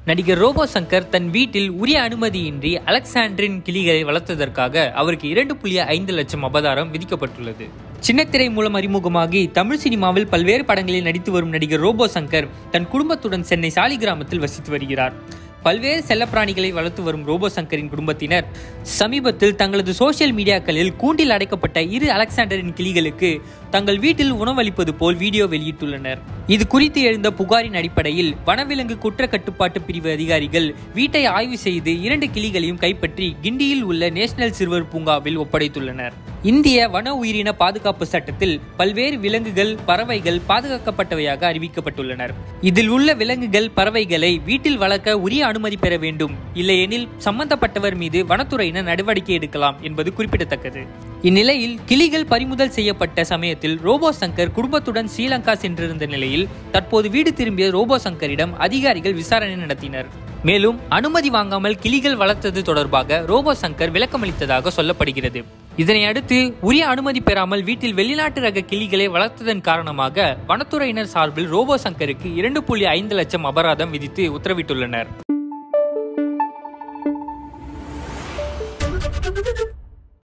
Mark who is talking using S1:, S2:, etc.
S1: நடிகர் ரோபோ சங்கர் தன் வீட்டில் உரிய அனுமதியின்றி அலெக்சாண்ட்ரின் கிளிகளை வளர்த்ததற்காக அவருக்கு இரண்டு புள்ளி ஐந்து லட்சம் அபதாரம் விதிக்கப்பட்டுள்ளது சின்னத்திரை மூலம் அறிமுகமாகி தமிழ் சினிமாவில் பல்வேறு படங்களில் நடித்து வரும் நடிகர் ரோபோ சங்கர் தன் குடும்பத்துடன் சென்னை சாலி கிராமத்தில் வசித்து வருகிறார் பல்வேறு செல்லப்பிராணிகளை வளர்த்து வரும் ரோபோ சங்கரின் குடும்பத்தினர் சமீபத்தில் தங்களது சோசியல் மீடியாக்களில் கூண்டில் அடைக்கப்பட்ட இரு அலெக்சாண்டரின் கிளிகளுக்கு தங்கள் வீட்டில் உணவளிப்பது போல் வீடியோ வெளியிட்டுள்ளனர் இது குறித்து எழுந்த புகாரின் அடிப்படையில் வனவிலங்கு குற்ற கட்டுப்பாட்டு பிரிவு அதிகாரிகள் வீட்டை ஆய்வு செய்து இரண்டு கிளிகளையும் கைப்பற்றி கிண்டியில் உள்ள நேஷனல் சிறுவர் பூங்காவில் ஒப்படைத்துள்ளனர் இந்திய வன உயிரின பாதுகாப்பு சட்டத்தில் பல்வேறு விலங்குகள் பறவைகள் பாதுகாக்கப்பட்டவையாக அறிவிக்கப்பட்டுள்ளனர் இதில் உள்ள விலங்குகள் பறவைகளை வீட்டில் வளர்க்க உரிய அனுமதி பெற வேண்டும் இல்லையெனில் சம்பந்தப்பட்டவர் மீது வனத்துறையினர் நடவடிக்கை எடுக்கலாம் என்பது குறிப்பிடத்தக்கது இந்நிலையில் கிளிகள் பறிமுதல் செய்யப்பட்ட சமயத்தில் ரோபோ சங்கர் குடும்பத்துடன் ஸ்ரீலங்கா சென்றிருந்த நிலையில் தற்போது வீடு திரும்பிய ரோபோ சங்கரிடம் அதிகாரிகள் விசாரணை நடத்தினர் மேலும் அனுமதி வாங்காமல் கிளிகள் வளர்த்தது தொடர்பாக ரோபோ சங்கர் விளக்கமளித்ததாக சொல்லப்படுகிறது இதனை அடுத்து உரிய அனுமதி பெறாமல் வீட்டில் வெளிநாட்டு ரக கிளிகளை வளர்த்ததன் காரணமாக வனத்துறையினர் சார்பில் ரோபோ சங்கருக்கு இரண்டு புள்ளி ஐந்து லட்சம் அபராதம் விதித்து உத்தரவிட்டுள்ளனர்